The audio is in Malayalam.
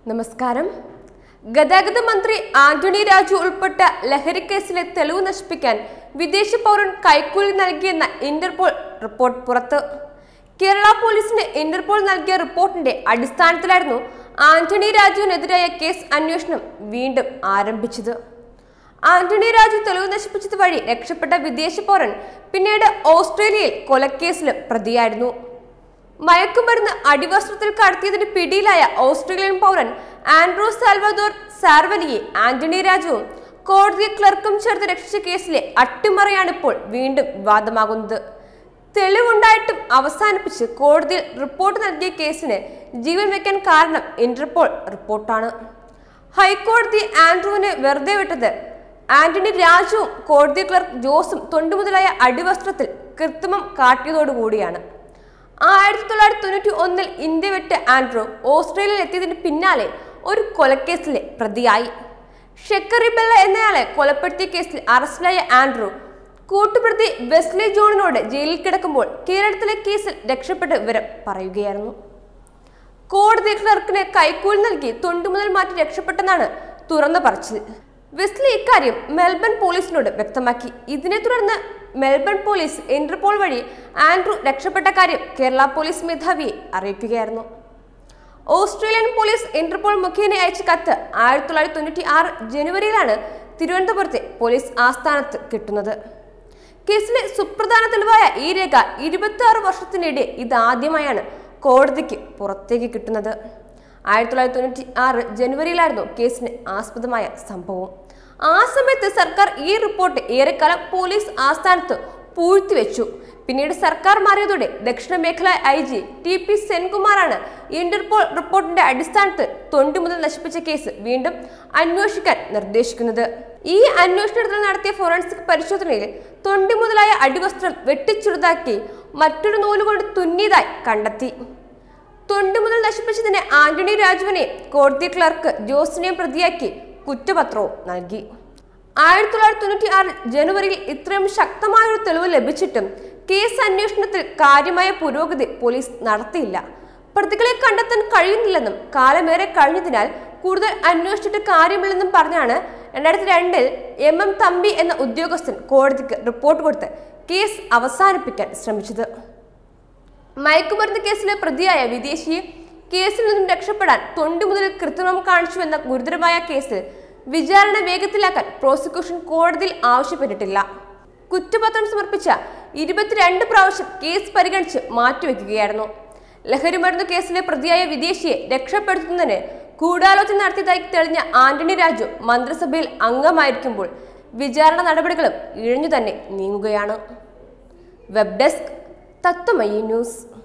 നമസ്കാരം ഗതാഗത മന്ത്രി ആന്റണി രാജു ഉൾപ്പെട്ട ലഹരിക്കേസിലെ തെളിവ് നശിപ്പിക്കാൻ വിദേശ പൗരൻ കൈക്കൂലി നൽകിയെന്ന ഇന്റർപോൾ റിപ്പോർട്ട് പുറത്ത് കേരള പോലീസിന് ഇന്റർപോൾ നൽകിയ റിപ്പോർട്ടിന്റെ അടിസ്ഥാനത്തിലായിരുന്നു ആന്റണി രാജുവിനെതിരായ കേസ് അന്വേഷണം വീണ്ടും ആരംഭിച്ചത് ആന്റണി രാജു തെളിവ് നശിപ്പിച്ചത് വഴി രക്ഷപ്പെട്ട വിദേശ പൗരൻ പിന്നീട് ഓസ്ട്രേലിയയിൽ കൊലക്കേസിലും പ്രതിയായിരുന്നു മയക്കുമരുന്ന് അടിവസ്ത്രത്തിൽ കടത്തിയതിന് പിടിയിലായ ഓസ്ട്രേലിയൻ പൗരൻ ആൻഡ്രൂ സാൽവദോർ സാർവലിയെ ആന്റണി രാജുവും കോടതി ക്ലർക്കും ചേർത്ത് രക്ഷിച്ച കേസിലെ അട്ടിമറിയാണിപ്പോൾ വീണ്ടും വിവാദമാകുന്നത് തെളിവുണ്ടായിട്ടും അവസാനിപ്പിച്ച് കോടതിയിൽ റിപ്പോർട്ട് നൽകിയ കേസിന് ജീവൻ വെക്കാൻ കാരണം ഇന്റർപോൾ റിപ്പോർട്ടാണ് ഹൈക്കോടതി ആൻഡ്രൂവിനെ വെറുതെ വിട്ടത് ആന്റണി രാജുവും കോടതി ക്ലർക്ക് ജോസും തൊണ്ടുമുതലായ അടിവസ്ത്രത്തിൽ കൃത്രിമം കാട്ടിയതോടുകൂടിയാണ് ആയിരത്തി തൊള്ളായിരത്തി തൊണ്ണൂറ്റി ഒന്നിൽ ഇന്ത്യ വിട്ട് ആൻഡ്രൂ ഓസ്ട്രേലിയയിൽ എത്തിയതിന് പിന്നാലെ ഒരു കൊലക്കേസിലെ പ്രതിയായി ഷെക്കറി ബെല്ല എന്നയാളെ കൊലപ്പെടുത്തിയ കേസിൽ അറസ്റ്റിലായ ആൻഡ്രൂ കൂട്ടുപ്രതി വെസ്ലി ജോണിനോട് ജയിലിൽ കിടക്കുമ്പോൾ കേരളത്തിലെ കേസിൽ രക്ഷപ്പെട്ട വിവരം പറയുകയായിരുന്നു കോടതി ക്ലർക്കിന് കൈക്കൂലി നൽകി തൊണ്ടുമുതൽ മാറ്റി രക്ഷപ്പെട്ടെന്നാണ് തുറന്ന പറച്ചിൽ വെസ്ലി ഇക്കാര്യം മെൽബൺ പോലീസിനോട് വ്യക്തമാക്കി ഇതിനെ തുടർന്ന് മെൽബൺ പോലീസ് ഇന്റർപോൾ വഴി ആൻഡ്രൂ രക്ഷപ്പെട്ട കാര്യം കേരള പോലീസ് മേധാവിയെ അറിയിക്കുകയായിരുന്നു ഓസ്ട്രേലിയൻ പോലീസ് ഇന്റർപോൾ മുഖേന അയച്ച കത്ത് ആയിരത്തി തൊള്ളായിരത്തി തൊണ്ണൂറ്റി ആറ് ജനുവരിയിലാണ് തിരുവനന്തപുരത്തെ പോലീസ് ആസ്ഥാനത്ത് കിട്ടുന്നത് കേസിലെ സുപ്രധാന തെളിവായ ഈ രേഖ ഇരുപത്തി ആറ് വർഷത്തിനിടെ ഇതാദ്യമായാണ് കോടതിക്ക് പുറത്തേക്ക് കിട്ടുന്നത് ആയിരത്തി തൊള്ളായിരത്തി തൊണ്ണൂറ്റി ആറ് ജനുവരിയിലായിരുന്നു കേസിന് ആസ്പദമായ സംഭവം ആ സമയത്ത് സർക്കാർ ഈ റിപ്പോർട്ട് ഏറെക്കാലം പോലീസ് ആസ്ഥാനത്ത് പൂഴ്ത്തിവെച്ചു പിന്നീട് സർക്കാർ മാറിയതോടെ ദക്ഷിണ മേഖല ഐ ജി ടി പി സെൻകുമാറാണ് ഇന്റർപോൾ റിപ്പോർട്ടിന്റെ അടിസ്ഥാനത്തിൽ തൊണ്ടി മുതൽ നശിപ്പിച്ച കേസ് വീണ്ടും അന്വേഷിക്കാൻ നിർദ്ദേശിക്കുന്നത് ഈ അന്വേഷണത്തിൽ നടത്തിയ ഫോറൻസിക് പരിശോധനയിൽ തൊണ്ടി മുതലായ അടിവസ്ത്രം വെട്ടിച്ചെറുതാക്കി മറ്റൊരു നൂലുകൊണ്ട് തുന്നിയതായി കണ്ടെത്തി തൊണ്ടി മുതൽ നശിപ്പിച്ചതിന് ആന്റണി രാജുവിനെ കോടതി ക്ലർക്ക് ജോസിനെയും പ്രതിയാക്കി കുറ്റപത്രവും നൽകി ആയിരത്തി തൊള്ളായിരത്തി തൊണ്ണൂറ്റി ആറ് ജനുവരിയിൽ ഇത്രയും ശക്തമായ ഒരു തെളിവ് ലഭിച്ചിട്ടും കേസ് അന്വേഷണത്തിൽ കാര്യമായ പുരോഗതി പോലീസ് നടത്തിയില്ല പ്രതികളെ കണ്ടെത്താൻ കഴിയുന്നില്ലെന്നും കാലമേറെ കഴിഞ്ഞതിനാൽ കൂടുതൽ അന്വേഷിച്ചിട്ട് കാര്യമില്ലെന്നും പറഞ്ഞാണ് രണ്ടായിരത്തി രണ്ടിൽ എം എം തമ്പി എന്ന ഉദ്യോഗസ്ഥൻ കോടതിക്ക് റിപ്പോർട്ട് കൊടുത്ത് കേസ് അവസാനിപ്പിക്കാൻ ശ്രമിച്ചത് മയക്കുമരുന്ന് കേസിലെ പ്രതിയായ വിദേശിയെ കേസിൽ നിന്നും രക്ഷപ്പെടാൻ തൊണ്ടി മുതൽ കൃത്രിമം കാണിച്ചുവെന്ന ഗുരുതരമായ കേസിൽ വിചാരണ വേഗത്തിലാക്കാൻ പ്രോസിക്യൂഷൻ കോടതിയിൽ ആവശ്യപ്പെട്ടിട്ടില്ല കുറ്റപത്രം സമർപ്പിച്ച ഇരുപത്തിരണ്ട് പ്രാവശ്യം കേസ് പരിഗണിച്ച് മാറ്റിവെക്കുകയായിരുന്നു ലഹരിമരുന്ന് കേസിലെ പ്രതിയായ വിദേശിയെ രക്ഷപ്പെടുത്തുന്നതിന് ഗൂഢാലോചന നടത്തിയതായി തെളിഞ്ഞ ആന്റണി രാജു മന്ത്രിസഭയിൽ അംഗമായിരിക്കുമ്പോൾ വിചാരണ നടപടികളും ഇഴഞ്ഞു തന്നെ നീങ്ങുകയാണ് വെബ് ഡെസ്ക് തത്വമയി ന്യൂസ്